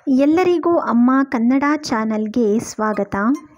ಎಲ್ಲರಿಗೂ ಅಮ್ಮ ಕನ್ನಡ ಚಾನಲ್ಗೆ ಸ್ವಾಗತ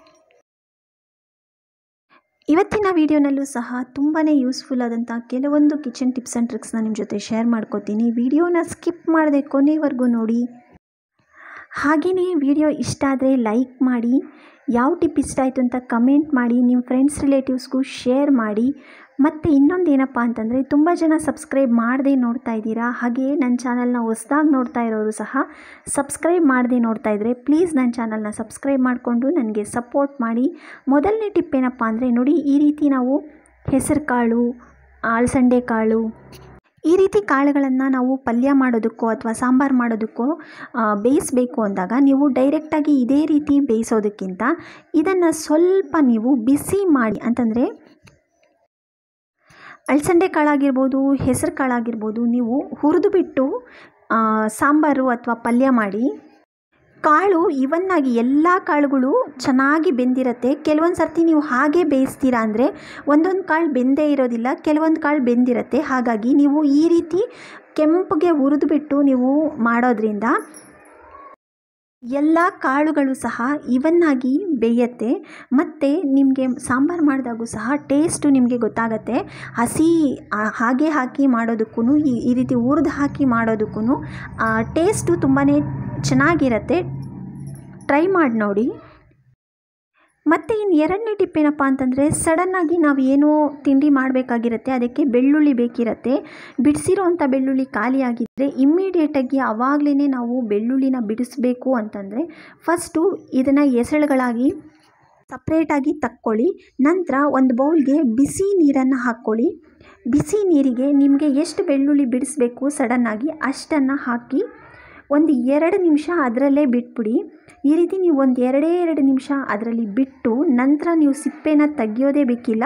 ಇವತ್ತಿನ ವಿಡಿಯೋನಲ್ಲೂ ಸಹ ತುಂಬಾ ಯೂಸ್ಫುಲ್ ಆದಂಥ ಕೆಲವೊಂದು ಕಿಚನ್ ಟಿಪ್ಸ್ ಆ್ಯಂಡ್ ಟ್ರಿಕ್ಸ್ನ ನಿಮ್ಮ ಜೊತೆ ಶೇರ್ ಮಾಡ್ಕೋತೀನಿ ವಿಡಿಯೋನ ಸ್ಕಿಪ್ ಮಾಡದೆ ಕೊನೆವರೆಗೂ ನೋಡಿ ಹಾಗೆಯೇ ವಿಡಿಯೋ ಇಷ್ಟ ಆದರೆ ಲೈಕ್ ಮಾಡಿ ಯಾವ ಟಿಪ್ ಇಷ್ಟ ಆಯಿತು ಅಂತ ಕಮೆಂಟ್ ಮಾಡಿ ನಿಮ್ಮ ಫ್ರೆಂಡ್ಸ್ ರಿಲೇಟಿವ್ಸ್ಗೂ ಶೇರ್ ಮಾಡಿ ಮತ್ತು ಇನ್ನೊಂದು ಏನಪ್ಪ ಅಂತಂದರೆ ತುಂಬ ಜನ ಸಬ್ಸ್ಕ್ರೈಬ್ ಮಾಡದೆ ನೋಡ್ತಾ ಇದ್ದೀರಾ ಹಾಗೆ ನನ್ನ ಚಾನಲ್ನ ಹೊಸ್ದಾಗಿ ನೋಡ್ತಾ ಇರೋರು ಸಹ ಸಬ್ಸ್ಕ್ರೈಬ್ ಮಾಡದೆ ನೋಡ್ತಾ ಇದ್ದರೆ ಪ್ಲೀಸ್ ನನ್ನ ಚಾನಲ್ನ ಸಬ್ಸ್ಕ್ರೈಬ್ ಮಾಡಿಕೊಂಡು ನನಗೆ ಸಪೋರ್ಟ್ ಮಾಡಿ ಮೊದಲನೇ ಟಿಪ್ ಏನಪ್ಪ ಅಂದರೆ ನೋಡಿ ಈ ರೀತಿ ನಾವು ಹೆಸರು ಕಾಳು ಅಲಸಂಡೆ ಕಾಳು ಈ ರೀತಿ ಕಾಳುಗಳನ್ನು ನಾವು ಪಲ್ಯ ಮಾಡೋದಕ್ಕೋ ಅಥವಾ ಸಾಂಬಾರು ಮಾಡೋದಕ್ಕೋ ಬೇಯಿಸಬೇಕು ಅಂದಾಗ ನೀವು ಡೈರೆಕ್ಟಾಗಿ ಇದೇ ರೀತಿ ಬೇಯಿಸೋದಕ್ಕಿಂತ ಇದನ್ನು ಸ್ವಲ್ಪ ನೀವು ಬಿಸಿ ಮಾಡಿ ಅಂತಂದರೆ ಅಳಸಂಡೆ ಕಾಳಾಗಿರ್ಬೋದು ಹೆಸರು ಕಾಳಾಗಿರ್ಬೋದು ನೀವು ಹುರಿದು ಬಿಟ್ಟು ಸಾಂಬಾರು ಅಥವಾ ಪಲ್ಯ ಮಾಡಿ ಕಾಳು ಇವನ್ನಾಗಿ ಎಲ್ಲ ಕಾಳುಗಳು ಚೆನ್ನಾಗಿ ಬೆಂದಿರುತ್ತೆ ಕೆಲವೊಂದು ಸರ್ತಿ ನೀವು ಹಾಗೆ ಬೇಯಿಸ್ತೀರಾ ಅಂದರೆ ಒಂದೊಂದು ಕಾಳು ಬೆಂದೇ ಇರೋದಿಲ್ಲ ಕೆಲವೊಂದು ಕಾಳು ಬೆಂದಿರುತ್ತೆ ಹಾಗಾಗಿ ನೀವು ಈ ರೀತಿ ಕೆಂಪಗೆ ಹುರಿದುಬಿಟ್ಟು ನೀವು ಮಾಡೋದ್ರಿಂದ ಎಲ್ಲ ಕಾಳುಗಳು ಸಹ ಇವನ್ನಾಗಿ ಬೇಯುತ್ತೆ ಮತ್ತು ನಿಮಗೆ ಸಾಂಬಾರು ಮಾಡಿದಾಗೂ ಸಹ ಟೇಸ್ಟು ನಿಮಗೆ ಗೊತ್ತಾಗತ್ತೆ ಹಸಿ ಹಾಗೆ ಹಾಕಿ ಮಾಡೋದಕ್ಕೂ ಈ ಈ ರೀತಿ ಹುರಿದು ಹಾಕಿ ಮಾಡೋದಕ್ಕೂ ಟೇಸ್ಟು ತುಂಬಾ ಚೆನ್ನಾಗಿರುತ್ತೆ ಟ್ರೈ ಮಾಡಿ ನೋಡಿ ಮತ್ತು ಇನ್ನು ಎರಡನೇ ಟಿಪ್ ಏನಪ್ಪ ಅಂತಂದರೆ ಸಡನ್ನಾಗಿ ನಾವು ಏನೋ ತಿಂಡಿ ಮಾಡಬೇಕಾಗಿರುತ್ತೆ ಅದಕ್ಕೆ ಬೆಳ್ಳುಳ್ಳಿ ಬೇಕಿರುತ್ತೆ ಬಿಡಿಸಿರೋವಂಥ ಬೆಳ್ಳುಳ್ಳಿ ಖಾಲಿಯಾಗಿದ್ದರೆ ಇಮ್ಮಿಡಿಯೇಟಾಗಿ ಆವಾಗಲೇ ನಾವು ಬೆಳ್ಳುಳ್ಳಿನ ಬಿಡಿಸ್ಬೇಕು ಅಂತಂದರೆ ಫಸ್ಟು ಇದನ್ನು ಎಸಳುಗಳಾಗಿ ಸಪ್ರೇಟಾಗಿ ತಕ್ಕೊಳ್ಳಿ ನಂತರ ಒಂದು ಬೌಲ್ಗೆ ಬಿಸಿ ನೀರನ್ನು ಹಾಕ್ಕೊಳ್ಳಿ ಬಿಸಿ ನೀರಿಗೆ ನಿಮಗೆ ಎಷ್ಟು ಬೆಳ್ಳುಳ್ಳಿ ಬಿಡಿಸ್ಬೇಕು ಸಡನ್ನಾಗಿ ಅಷ್ಟನ್ನು ಹಾಕಿ ಒಂದು ಎರಡು ನಿಮಿಷ ಅದರಲ್ಲೇ ಬಿಟ್ಬಿಡಿ ಈ ರೀತಿ ನೀವು ಒಂದು ಎರಡೇ ಎರಡು ನಿಮಿಷ ಅದರಲ್ಲಿ ಬಿಟ್ಟು ನಂತರ ನೀವು ಸಿಪ್ಪೆನ ತೆಗಿಯೋದೇ ಬೇಕಿಲ್ಲ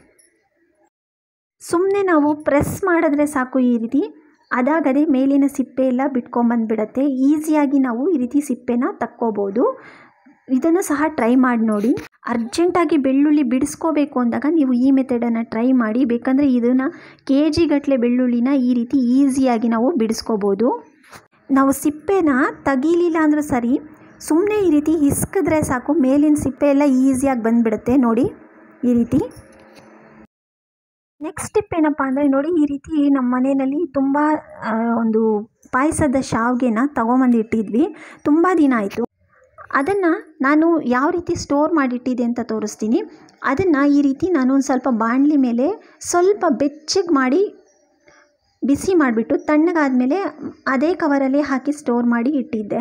ಸುಮ್ಮನೆ ನಾವು ಪ್ರೆಸ್ ಮಾಡಿದ್ರೆ ಸಾಕು ಈ ರೀತಿ ಅದಾಗದೆ ಮೇಲಿನ ಸಿಪ್ಪೆ ಎಲ್ಲ ಬಿಟ್ಕೊಂಬಂದುಬಿಡತ್ತೆ ಈಸಿಯಾಗಿ ನಾವು ಈ ರೀತಿ ಸಿಪ್ಪೆನ ತಕ್ಕೋಬೋದು ಇದನ್ನು ಸಹ ಟ್ರೈ ಮಾಡಿ ನೋಡಿ ಅರ್ಜೆಂಟಾಗಿ ಬೆಳ್ಳುಳ್ಳಿ ಬಿಡಿಸ್ಕೋಬೇಕು ಅಂದಾಗ ನೀವು ಈ ಮೆಥಡನ್ನು ಟ್ರೈ ಮಾಡಿ ಬೇಕಂದರೆ ಇದನ್ನು ಕೆ ಜಿ ಗಟ್ಟಲೆ ಬೆಳ್ಳುಳ್ಳಿನ ಈ ರೀತಿ ಈಸಿಯಾಗಿ ನಾವು ಬಿಡಿಸ್ಕೋಬೋದು ನಾವು ಸಿಪ್ಪೆನ ತೆಗೀಲಿಲ್ಲ ಅಂದರೂ ಸರಿ ಸುಮ್ಮನೆ ಈ ರೀತಿ ಹಿಸ್ಕಿದ್ರೆ ಸಾಕು ಮೇಲಿನ ಸಿಪ್ಪೆ ಎಲ್ಲ ಈಸಿಯಾಗಿ ಬಂದುಬಿಡುತ್ತೆ ನೋಡಿ ಈ ರೀತಿ ನೆಕ್ಸ್ಟ್ ಟಿಪ್ ಏನಪ್ಪ ಅಂದರೆ ನೋಡಿ ಈ ರೀತಿ ನಮ್ಮ ಮನೆಯಲ್ಲಿ ತುಂಬ ಒಂದು ಪಾಯಸದ ಶಾವಿಗೆನ ತೊಗೊಂಬಂದು ಇಟ್ಟಿದ್ವಿ ತುಂಬ ದಿನ ಆಯಿತು ಅದನ್ನು ನಾನು ಯಾವ ರೀತಿ ಸ್ಟೋರ್ ಮಾಡಿಟ್ಟಿದ್ದೆ ಅಂತ ತೋರಿಸ್ತೀನಿ ಅದನ್ನು ಈ ರೀತಿ ನಾನು ಒಂದು ಸ್ವಲ್ಪ ಬಾಣಲಿ ಮೇಲೆ ಸ್ವಲ್ಪ ಬೆಚ್ಚಗೆ ಮಾಡಿ ಬಿಸಿ ಮಾಡಿಬಿಟ್ಟು ತಣ್ಣಗಾದಮೇಲೆ ಅದೇ ಕವರಲ್ಲಿ ಹಾಕಿ ಸ್ಟೋರ್ ಮಾಡಿ ಇಟ್ಟಿದ್ದೆ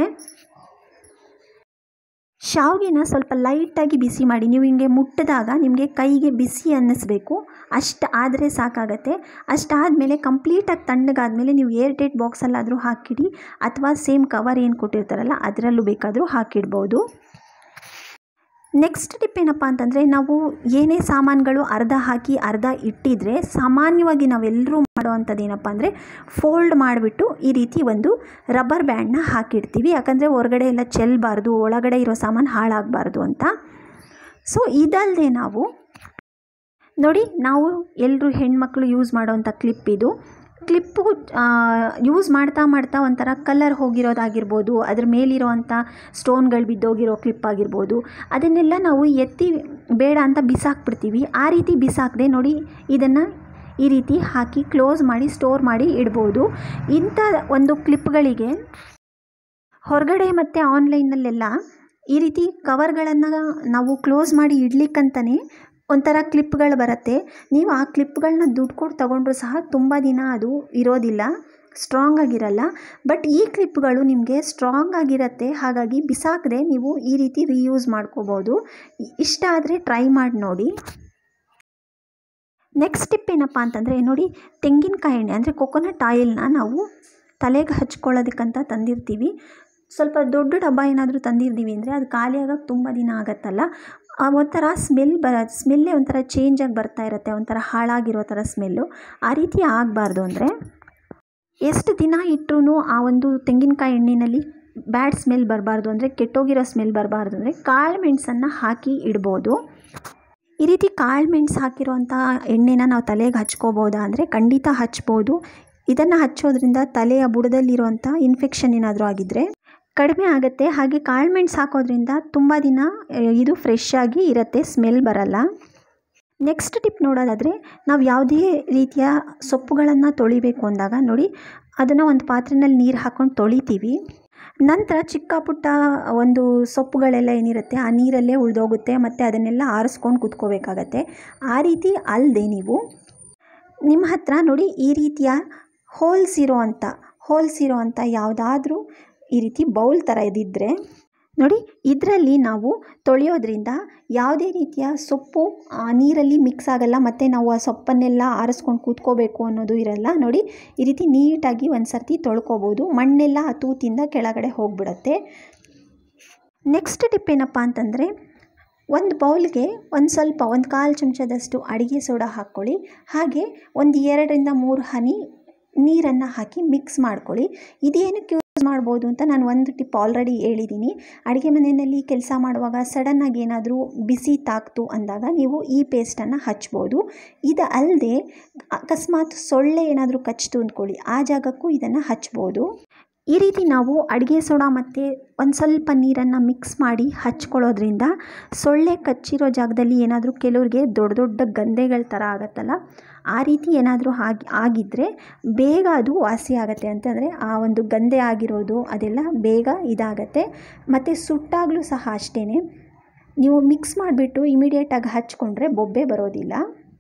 ಶಾವಿಗೆನ ಸ್ವಲ್ಪ ಲೈಟಾಗಿ ಬಿಸಿ ಮಾಡಿ ನೀವು ಹಿಂಗೆ ಮುಟ್ಟಿದಾಗ ನಿಮಗೆ ಕೈಗೆ ಬಿಸಿ ಅನ್ನಿಸ್ಬೇಕು ಅಷ್ಟು ಆದರೆ ಸಾಕಾಗತ್ತೆ ಅಷ್ಟಾದಮೇಲೆ ಕಂಪ್ಲೀಟಾಗಿ ತಣ್ಣಗಾದಮೇಲೆ ನೀವು ಏರ್ ಟೈಟ್ ಬಾಕ್ಸಲ್ಲಾದರೂ ಹಾಕಿಡಿ ಅಥವಾ ಸೇಮ್ ಕವರ್ ಏನು ಕೊಟ್ಟಿರ್ತಾರಲ್ಲ ಅದರಲ್ಲೂ ಬೇಕಾದರೂ ಹಾಕಿಡ್ಬೋದು ನೆಕ್ಸ್ಟ್ ಟಿಪ್ ಏನಪ್ಪ ಅಂತಂದರೆ ನಾವು ಏನೇ ಸಾಮಾನುಗಳು ಅರ್ಧ ಹಾಕಿ ಅರ್ಧ ಇಟ್ಟಿದ್ರೆ ಸಾಮಾನ್ಯವಾಗಿ ನಾವೆಲ್ಲರೂ ಮಾಡೋವಂಥದ್ದು ಏನಪ್ಪ ಅಂದರೆ ಫೋಲ್ಡ್ ಮಾಡಿಬಿಟ್ಟು ಈ ರೀತಿ ಒಂದು ರಬ್ಬರ್ ಬ್ಯಾಂಡ್ನ ಹಾಕಿಡ್ತೀವಿ ಯಾಕಂದರೆ ಹೊರಗಡೆ ಎಲ್ಲ ಚೆಲ್ಲಬಾರ್ದು ಒಳಗಡೆ ಇರೋ ಸಾಮಾನು ಹಾಳಾಗಬಾರ್ದು ಅಂತ ಸೊ ಇದಲ್ಲದೆ ನಾವು ನೋಡಿ ನಾವು ಎಲ್ಲರೂ ಹೆಣ್ಮಕ್ಳು ಯೂಸ್ ಮಾಡೋವಂಥ ಕ್ಲಿಪ್ ಇದು ಕ್ಲಿಪ್ಪು ಯೂಸ್ ಮಾಡ್ತಾ ಮಾಡ್ತಾ ಒಂಥರ ಕಲರ್ ಹೋಗಿರೋದಾಗಿರ್ಬೋದು ಅದ್ರ ಮೇಲಿರೋವಂಥ ಸ್ಟೋನ್ಗಳು ಬಿದ್ದೋಗಿರೋ ಕ್ಲಿಪ್ ಆಗಿರ್ಬೋದು ಅದನ್ನೆಲ್ಲ ನಾವು ಎತ್ತಿ ಬೇಡ ಅಂತ ಬಿಸಾಕ್ಬಿಡ್ತೀವಿ ಆ ರೀತಿ ಬಿಸಾಕದೆ ನೋಡಿ ಇದನ್ನು ಈ ರೀತಿ ಹಾಕಿ ಕ್ಲೋಸ್ ಮಾಡಿ ಸ್ಟೋರ್ ಮಾಡಿ ಇಡ್ಬೋದು ಇಂಥ ಒಂದು ಕ್ಲಿಪ್ಗಳಿಗೆ ಹೊರಗಡೆ ಮತ್ತು ಆನ್ಲೈನಲ್ಲೆಲ್ಲ ಈ ರೀತಿ ಕವರ್ಗಳನ್ನು ನಾವು ಕ್ಲೋಸ್ ಮಾಡಿ ಇಡ್ಲಿಕ್ಕಂತಲೇ ಒಂಥರ ಕ್ಲಿಪ್ಗಳು ಬರುತ್ತೆ ನೀವು ಆ ಕ್ಲಿಪ್ಗಳನ್ನ ದುಡ್ಡು ಕೊಟ್ಟು ತೊಗೊಂಡ್ರೂ ಸಹ ತುಂಬ ದಿನ ಅದು ಇರೋದಿಲ್ಲ ಸ್ಟ್ರಾಂಗ್ ಆಗಿರಲ್ಲ ಬಟ್ ಈ ಕ್ಲಿಪ್ಗಳು ನಿಮಗೆ ಸ್ಟ್ರಾಂಗ್ ಆಗಿರುತ್ತೆ ಹಾಗಾಗಿ ಬಿಸಾಕದೆ ನೀವು ಈ ರೀತಿ ರೀಯೂಸ್ ಮಾಡ್ಕೋಬೋದು ಇಷ್ಟ ಆದರೆ ಟ್ರೈ ಮಾಡಿ ನೋಡಿ ನೆಕ್ಸ್ಟ್ ಟಿಪ್ ಏನಪ್ಪ ಅಂತಂದರೆ ನೋಡಿ ತೆಂಗಿನಕಾಯಿ ಎಣ್ಣೆ ಅಂದರೆ ಕೊಕೊನಟ್ ಆಯಿಲ್ನ ನಾವು ತಲೆಗೆ ಹಚ್ಕೊಳ್ಳೋದಕ್ಕಂತ ತಂದಿರ್ತೀವಿ ಸ್ವಲ್ಪ ದೊಡ್ಡ ಡಬ್ಬ ಏನಾದರೂ ತಂದಿರ್ತೀವಿ ಅಂದರೆ ಅದು ಖಾಲಿ ಆಗೋಕ್ಕೆ ತುಂಬ ದಿನ ಆಗುತ್ತಲ್ಲ ಒಂಥರ ಸ್ಮೆಲ್ ಬರ ಸ್ಮೆಲ್ಲೇ ಒಂಥರ ಚೇಂಜಾಗಿ ಬರ್ತಾ ಇರುತ್ತೆ ಒಂಥರ ಹಾಳಾಗಿರೋ ಥರ ಸ್ಮೆಲ್ಲು ಆ ರೀತಿ ಆಗಬಾರ್ದು ಅಂದರೆ ಎಷ್ಟು ದಿನ ಇಟ್ಟರೂ ಆ ಒಂದು ತೆಂಗಿನಕಾಯಿ ಎಣ್ಣೆಯಲ್ಲಿ ಬ್ಯಾಡ್ ಸ್ಮೆಲ್ ಬರಬಾರ್ದು ಅಂದರೆ ಕೆಟ್ಟೋಗಿರೋ ಸ್ಮೆಲ್ ಬರಬಾರ್ದು ಅಂದರೆ ಕಾಳು ಮೆಣಸನ್ನು ಹಾಕಿ ಇಡ್ಬೋದು ಈ ರೀತಿ ಕಾಳು ಮೆಣಸು ಹಾಕಿರೋವಂಥ ಎಣ್ಣೆನ ನಾವು ತಲೆಗೆ ಹಚ್ಕೋಬೋದಾ ಅಂದರೆ ಖಂಡಿತ ಹಚ್ಬೋದು ಇದನ್ನು ಹಚ್ಚೋದ್ರಿಂದ ತಲೆಯ ಬುಡದಲ್ಲಿರುವಂಥ ಇನ್ಫೆಕ್ಷನ್ ಏನಾದರೂ ಆಗಿದ್ದರೆ ಕಡಿಮೆ ಆಗುತ್ತೆ ಹಾಗೆ ಕಾಳುಮೆಣ್ಸು ಹಾಕೋದ್ರಿಂದ ತುಂಬ ದಿನ ಆ, ಇದು ಫ್ರೆಶ್ ಆಗಿ ಇರುತ್ತೆ ಸ್ಮೆಲ್ ಬರಲ್ಲ ನೆಕ್ಸ್ಟ್ ಟಿಪ್ ನೋಡೋದಾದರೆ ನಾವು ಯಾವುದೇ ರೀತಿಯ ಸೊಪ್ಪುಗಳನ್ನು ತೊಳಿಬೇಕು ಅಂದಾಗ ನೋಡಿ ಅದನ್ನು ಒಂದು ಪಾತ್ರೆಯಲ್ಲಿ ನೀರು ಹಾಕ್ಕೊಂಡು ತೊಳಿತೀವಿ ನಂತರ ಚಿಕ್ಕ ಪುಟ್ಟ ಒಂದು ಸೊಪ್ಪುಗಳೆಲ್ಲ ಏನಿರುತ್ತೆ ಆ ನೀರಲ್ಲೇ ಉಳಿದೋಗುತ್ತೆ ಮತ್ತು ಅದನ್ನೆಲ್ಲ ಆರಿಸ್ಕೊಂಡು ಕುತ್ಕೋಬೇಕಾಗತ್ತೆ ಆ ರೀತಿ ಅಲ್ಲದೆ ನೀವು ನಿಮ್ಮ ಹತ್ರ ನೋಡಿ ಈ ರೀತಿಯ ಹೋಲ್ಸ್ ಇರೋ ಅಂಥ ಹೋಲ್ಸ್ ಇರೋ ಅಂಥ ಯಾವುದಾದ್ರೂ ಈ ರೀತಿ ಬೌಲ್ ಥರ ಇದ್ದಿದ್ದರೆ ನೋಡಿ ಇದರಲ್ಲಿ ನಾವು ತೊಳೆಯೋದ್ರಿಂದ ಯಾವುದೇ ರೀತಿಯ ಸೊಪ್ಪು ಆ ನೀರಲ್ಲಿ ಮಿಕ್ಸ್ ಆಗಲ್ಲ ಮತ್ತು ನಾವು ಆ ಸೊಪ್ಪನ್ನೆಲ್ಲ ಆರಿಸ್ಕೊಂಡು ಕೂತ್ಕೋಬೇಕು ಅನ್ನೋದು ಇರಲ್ಲ ನೋಡಿ ಈ ರೀತಿ ನೀಟಾಗಿ ಒಂದು ಸರ್ತಿ ತೊಳ್ಕೊಬೋದು ಮಣ್ಣೆಲ್ಲ ಆ ತೂತಿಂದ ಕೆಳಗಡೆ ಹೋಗಿಬಿಡತ್ತೆ ನೆಕ್ಸ್ಟ್ ಟಿಪ್ ಏನಪ್ಪ ಅಂತಂದರೆ ಒಂದು ಬೌಲ್ಗೆ ಒಂದು ಸ್ವಲ್ಪ ಒಂದು ಕಾಲು ಚಮಚದಷ್ಟು ಅಡುಗೆ ಸೋಡಾ ಹಾಕ್ಕೊಳ್ಳಿ ಹಾಗೆ ಒಂದು ಎರಡರಿಂದ ಮೂರು ಹನಿ ನೀರನ್ನು ಹಾಕಿ ಮಿಕ್ಸ್ ಮಾಡ್ಕೊಳ್ಳಿ ಇದೇನಕ್ಕೆ ಯೂಸ್ ಮಾಡ್ಬೋದು ಅಂತ ನಾನು ಒಂದು ಟಿಪ್ ಆಲ್ರೆಡಿ ಹೇಳಿದ್ದೀನಿ ಅಡುಗೆ ಮನೆಯಲ್ಲಿ ಕೆಲಸ ಮಾಡುವಾಗ ಸಡನ್ನಾಗಿ ಏನಾದರೂ ಬಿಸಿ ತಾಕ್ತು ಅಂದಾಗ ನೀವು ಈ ಪೇಸ್ಟನ್ನು ಹಚ್ಬೋದು ಇದು ಅಲ್ಲದೆ ಅಕಸ್ಮಾತ್ ಸೊಳ್ಳೆ ಏನಾದರೂ ಕಚ್ಚಿತು ಅಂದ್ಕೊಳ್ಳಿ ಆ ಜಾಗಕ್ಕೂ ಇದನ್ನು ಹಚ್ಬೋದು ಈ ರೀತಿ ನಾವು ಅಡುಗೆ ಸೋಡಾ ಮತ್ತು ಒಂದು ಸ್ವಲ್ಪ ನೀರನ್ನು ಮಿಕ್ಸ್ ಮಾಡಿ ಹಚ್ಕೊಳ್ಳೋದ್ರಿಂದ ಸೊಳ್ಳೆ ಕಚ್ಚಿರೋ ಜಾಗದಲ್ಲಿ ಏನಾದರೂ ಕೆಲವ್ರಿಗೆ ದೊಡ್ಡ ದೊಡ್ಡ ಗಂಧೆಗಳ ಥರ ಆಗುತ್ತಲ್ಲ ಆ ರೀತಿ ಏನಾದರೂ ಆಗಿ ಆಗಿದ್ದರೆ ಬೇಗ ಅದು ವಾಸಿ ಆಗುತ್ತೆ ಅಂತಂದರೆ ಆ ಒಂದು ಗಂಧೆ ಆಗಿರೋದು ಅದೆಲ್ಲ ಬೇಗ ಇದಾಗತ್ತೆ ಮತ್ತು ಸುಟ್ಟಾಗಲೂ ಸಹ ಅಷ್ಟೇ ನೀವು ಮಿಕ್ಸ್ ಮಾಡಿಬಿಟ್ಟು ಇಮಿಡಿಯೇಟಾಗಿ ಹಚ್ಕೊಂಡ್ರೆ ಬೊಬ್ಬೆ ಬರೋದಿಲ್ಲ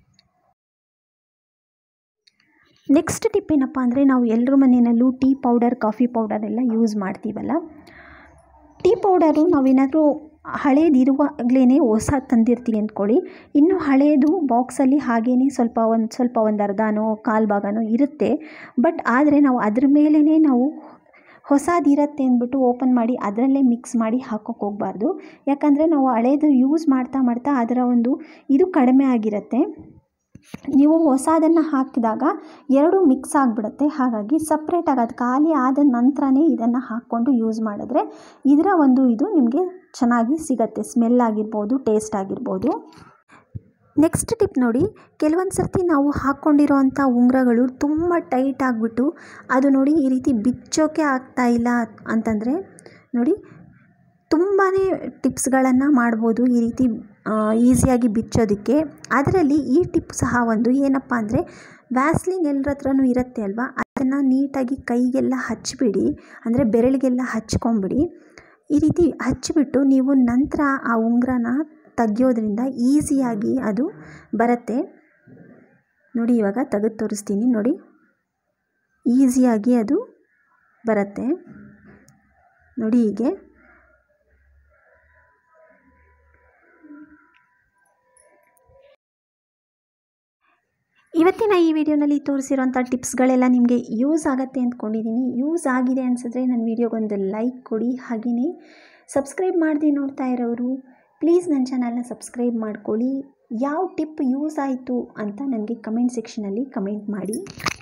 ನೆಕ್ಸ್ಟ್ ಟಿಪ್ ಏನಪ್ಪ ಅಂದರೆ ನಾವು ಎಲ್ಲರ ಮನೆಯಲ್ಲೂ ಟೀ ಪೌಡರ್ ಕಾಫಿ ಪೌಡರ್ ಎಲ್ಲ ಯೂಸ್ ಮಾಡ್ತೀವಲ್ಲ ಟೀ ಪೌಡರು ನಾವೇನಾದರೂ ಹಳೇದಿರುವಾಗಲೇ ಹೊಸ ತಂದಿರ್ತೀವಿ ಅಂದ್ಕೊಳ್ಳಿ ಇನ್ನು ಹಳೇದು ಬಾಕ್ಸಲ್ಲಿ ಹಾಗೇ ಸ್ವಲ್ಪ ಒಂದು ಸ್ವಲ್ಪ ಒಂದು ಅರ್ಧನೋ ಕಾಲು ಭಾಗನೋ ಇರುತ್ತೆ ಬಟ್ ಆದರೆ ನಾವು ಅದ್ರ ಮೇಲೇ ನಾವು ಹೊಸದಿರತ್ತೆ ಅಂದ್ಬಿಟ್ಟು ಓಪನ್ ಮಾಡಿ ಅದರಲ್ಲೇ ಮಿಕ್ಸ್ ಮಾಡಿ ಹಾಕೋಕ್ಕೆ ಹೋಗಬಾರ್ದು ಯಾಕಂದರೆ ನಾವು ಹಳೇದು ಯೂಸ್ ಮಾಡ್ತಾ ಮಾಡ್ತಾ ಅದರ ಒಂದು ಇದು ಕಡಿಮೆ ಆಗಿರುತ್ತೆ ನೀವು ಹೊಸದನ್ನು ಹಾಕಿದಾಗ ಎರಡು ಮಿಕ್ಸ್ ಆಗಿಬಿಡುತ್ತೆ ಹಾಗಾಗಿ ಸಪ್ರೇಟಾಗಿ ಅದು ಖಾಲಿ ಆದ ನಂತರನೇ ಇದನ್ನು ಹಾಕ್ಕೊಂಡು ಯೂಸ್ ಮಾಡಿದ್ರೆ ಇದರ ಒಂದು ಇದು ನಿಮಗೆ ಚೆನ್ನಾಗಿ ಸಿಗತ್ತೆ ಸ್ಮೆಲ್ ಆಗಿರ್ಬೋದು ಟೇಸ್ಟ್ ಆಗಿರ್ಬೋದು ನೆಕ್ಸ್ಟ್ ಟಿಪ್ ನೋಡಿ ಕೆಲವೊಂದು ಸರ್ತಿ ನಾವು ಹಾಕ್ಕೊಂಡಿರೋ ಅಂಥ ಉಂಗುರಗಳು ತುಂಬ ಟೈಟ್ ಆಗಿಬಿಟ್ಟು ಅದು ನೋಡಿ ಈ ರೀತಿ ಬಿಚ್ಚೋಕೆ ಆಗ್ತಾ ಇಲ್ಲ ಅಂತಂದರೆ ನೋಡಿ ತುಂಬಾ ಟಿಪ್ಸ್ಗಳನ್ನು ಮಾಡ್ಬೋದು ಈ ರೀತಿ ಈಸಿಯಾಗಿ ಬಿಚ್ಚೋದಕ್ಕೆ ಅದರಲ್ಲಿ ಈ ಟಿಪ್ ಸಹ ಒಂದು ಏನಪ್ಪ ಅಂದರೆ ವ್ಯಾಸ್ಲಿನ್ ಎಲ್ಲರ ಹತ್ರನೂ ಇರುತ್ತೆ ಅಲ್ವಾ ಅದನ್ನು ನೀಟಾಗಿ ಕೈಗೆಲ್ಲ ಹಚ್ಚಿಬಿಡಿ ಅಂದರೆ ಬೆರಳಿಗೆಲ್ಲ ಹಚ್ಕೊಂಬಿಡಿ ಈ ರೀತಿ ಹಚ್ಚಿಬಿಟ್ಟು ನೀವು ನಂತರ ಆ ಉಂಗುರನ ತೆಗಿಯೋದ್ರಿಂದ ಈಸಿಯಾಗಿ ಅದು ಬರುತ್ತೆ ನೋಡಿ ಇವಾಗ ತೆಗೆದು ತೋರಿಸ್ತೀನಿ ನೋಡಿ ಈಸಿಯಾಗಿ ಅದು ಬರುತ್ತೆ ನೋಡಿ ಹೀಗೆ ಇವತ್ತಿನ ಈ ವಿಡಿಯೋನಲ್ಲಿ ತೋರಿಸಿರೋಂಥ ಟಿಪ್ಸ್ಗಳೆಲ್ಲ ನಿಮಗೆ ಯೂಸ್ ಆಗುತ್ತೆ ಅಂದ್ಕೊಂಡಿದ್ದೀನಿ ಯೂಸ್ ಆಗಿದೆ ಅನಿಸಿದ್ರೆ ನನ್ನ ವಿಡಿಯೋಗೊಂದು ಲೈಕ್ ಕೊಡಿ ಹಾಗೆಯೇ ಸಬ್ಸ್ಕ್ರೈಬ್ ಮಾಡದೆ ನೋಡ್ತಾ ಇರೋರು ಪ್ಲೀಸ್ ನನ್ನ ಚಾನಲ್ನ ಸಬ್ಸ್ಕ್ರೈಬ್ ಮಾಡ್ಕೊಳ್ಳಿ ಯಾವ ಟಿಪ್ ಯೂಸ್ ಆಯಿತು ಅಂತ ನನಗೆ ಕಮೆಂಟ್ ಸೆಕ್ಷನಲ್ಲಿ ಕಮೆಂಟ್ ಮಾಡಿ